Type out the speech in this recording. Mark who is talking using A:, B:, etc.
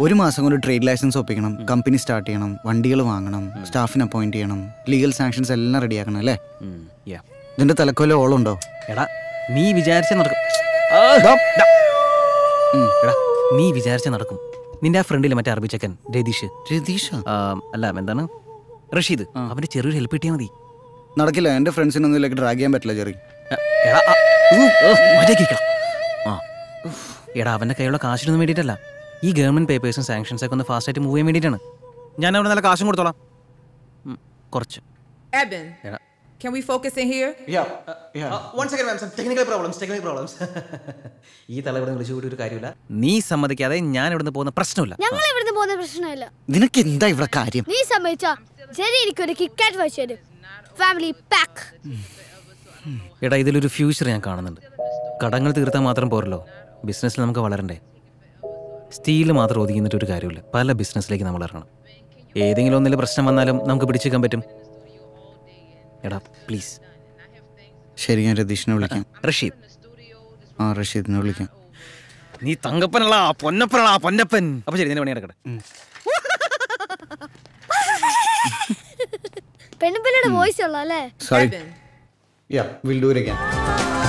A: ഒരു മാസം കൊണ്ട് ട്രേഡ് ലൈസൻസ് ഒപ്പിക്കണം കമ്പനി സ്റ്റാർട്ട് ചെയ്യണം വണ്ടികൾ വാങ്ങണം സ്റ്റാഫിനെ അപ്പോയിന്റ് ചെയ്യണം ലീഗൽ സാങ്ഷൻസ് എല്ലാം റെഡിയാക്കണം അല്ലേ
B: ഉം, yeah.
A: ഇതിന്റെ തലക്കൊല്ല ഓളുണ്ടോ
B: എടാ നീ വിചാരിച്ച നടക്കും ഉം, എടാ നീ വിചാരിച്ച നടക്കും നിന്റെ ആ ഫ്രണ്ടിൽ മറ്റേ അറബി ചെക്കൻ രതീഷ്
A: രതീഷ
B: ആ, അല്ല എന്താണ് റഷീദ് അവന്റെ ചെറിയൊരു ഹെൽപ്പ് കിട്ടിയാൽ മതി
A: നടക്കില്ല എന്റെ ഫ്രണ്ട്സിനൊന്നും ഇതിലേക്ക് ഡ്രാഗ് ചെയ്യാൻ പറ്റില്ല ചെറി
B: എ, എടാ ആ, ഊ, ഓ, മര്യാദയ്ക്ക് നിക്കണം. ആ എടാ അവന്റെ കയ്യിലുള്ള കാശിനൊന്നും വേണ്ടിയിട്ടല്ല ഈ ഗവൺമെന്റ് പേപ്പേഴ്സും സാങ്ഷൻസ് ഒക്കെ ഒന്ന് ഫാസ്റ്റ് ആയിട്ട് മൂവ് ചെയ്യാൻ വേണ്ടിയിട്ടാണ് ഞാൻ അവിടെ നല്ല കാശും കൊടുത്തോളാം ഉം, കുറച്ച്
C: Eben,
B: എടാ
C: can we focus in here?
B: One second ma'am technical problems technical problems ഈ തലവിടെ വിളിച്ചു കൂടി ഒരു കാര്യമില്ല നീ സമ്മതിക്കാതെ ഞാൻ ഇവിടുന്ന് പോകുന്ന പ്രശ്നമില്ല
D: ഞങ്ങൾ ഇവിടുന്ന് പോകുന്ന പ്രശ്നമില്ല
A: നിനക്ക് എന്താ ഇവിടെ കാര്യം
D: നീ സമ്മതിച്ച ശരി എനിക്കൊരു കിക്കാറ്റ് വായിച്ചു തരും ഫാമിലി പാക്ക്
B: എടാ ഇതിലൊരു ഫ്യൂച്ചർ ഞാൻ കാണുന്നുണ്ട് കടങ്ങൾ തീർത്താൽ മാത്രം പോരല്ലോ ബിസിനസ്സിൽ നമുക്ക് വളരണ്ടേ സ്റ്റീൽ മാത്രം ഒതുങ്ങിന്നിട്ട് ഒരു കാര്യമില്ല പല ബിസിനസ്സിലേക്ക് നമ്മൾ ഇറങ്ങണം ഏതെങ്കിലും ഒന്നിൽ പ്രശ്നം വന്നാലും നമുക്ക് പിടിച്ചേക്കാൻ പറ്റും എടാ പ്ലീസ്
A: ശരി ഞാൻ രതീഷിനെ വിളിക്കാം
B: റഷീദ്
A: ആ റഷീദിനെ വിളിക്കാം
B: നീ തങ്കപ്പനല്ല പൊന്നപ്പനല്ല പൊന്നപ്പൻ അപ്പൊ ശരി നിന്റെ പണി നടക്കട്ടെ
D: പെണ്ണുപിള്ളയുടെ വോയിസ് ഉള്ള അല്ലേ
A: sorry
C: Eben,
A: yeah will do it again